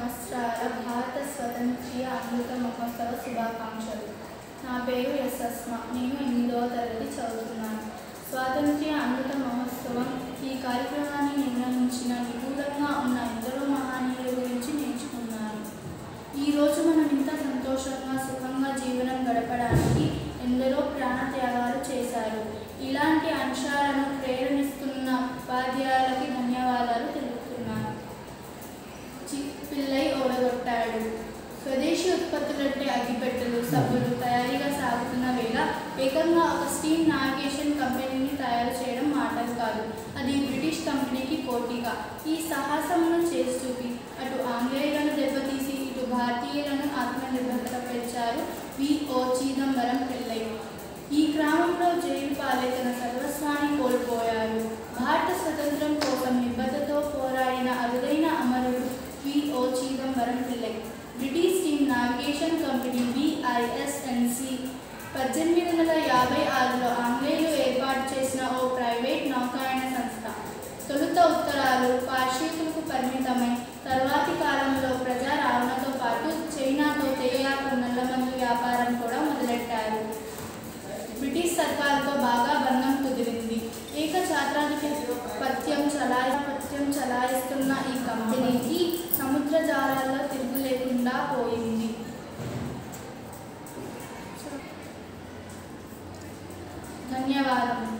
సంవత్సరాల భారత స్వతంత్ర అమృత మహోత్సవ శుభాకాంక్షలు నా పేరు ఎస్ అస్మ నేను ఎనిమిదవ తరగతి చదువుతున్నాను స్వాతంత్ర్య అమృత మహోత్సవం ఈ కార్యక్రమాన్ని నిర్వహించిన నిగూఢంగా ఉన్న ఎందరో మహనీయుల గురించి నేర్చుకున్నాను ఈరోజు మనం ఇంత సంతోషంగా సుఖంగా జీవనం గడపడానికి ఎందరో ప్రాణత్యాగాలు చేశారు ఇలాంటి అంశాలను ప్రేరణిస్తున్న ఉపాధ్యాయులకి ధన్యవాదాలు తెలుపుతున్నాను చి- పిల్లై ఓడగొట్టాడు స్వదేశీ ఉత్పత్తులంటే అగ్గిపెట్టెలు సబ్బులు తయారీగా సాగుతున్న వేళ ఏకంగా ఒక స్టీమ్ నావిగేషన్ కంపెనీని తయారు చేయడం మాటలు కాదు అది బ్రిటిష్ కంపెనీకి పోటీగా ఈ సాహసమును చేసి చూపి అటు ఆంగ్లేయులను దెబ్బతీసి ఇటు భారతీయులను ఆత్మనిర్భరత పెంచారు విఓ చిదంబరం పిల్లై ఈ గ్రామంలో జైలు పాలై తన సర్వస్వాన్ని కోల్పోయారు భారత స్వతంత్రం కోసం నిబద్ధతతో పోరాడిన అరుదైన అమరుడు V O Chidambaram Pillai British team navigation company V I S N C పద్దెనిమిది వందల యాభై ఆరులో ఆంగ్లేయులు ఏర్పాటు చేసిన ఓ ప్రైవేట్ నౌకాయన సంస్థ తొలుత ఉత్తరాలు పార్షికులకు పరిమితమై తర్వాతి కాలంలో ప్రజా రవాణాతో పాటు చైనాతో తేయాకు నల్లమందు వ్యాపారం కూడా మొదలెట్టారు బ్రిటిష్ సర్కారుతో బాగా బంధం కుదిరింది ఏక ఛాత్రాధిపత్యం చలాపత్యం చలాయిస్తున్న ఈ కంపెనీకి సముద్ర జాలాల్లో తిరుగు లేకుండా పోయింది ధన్యవాదం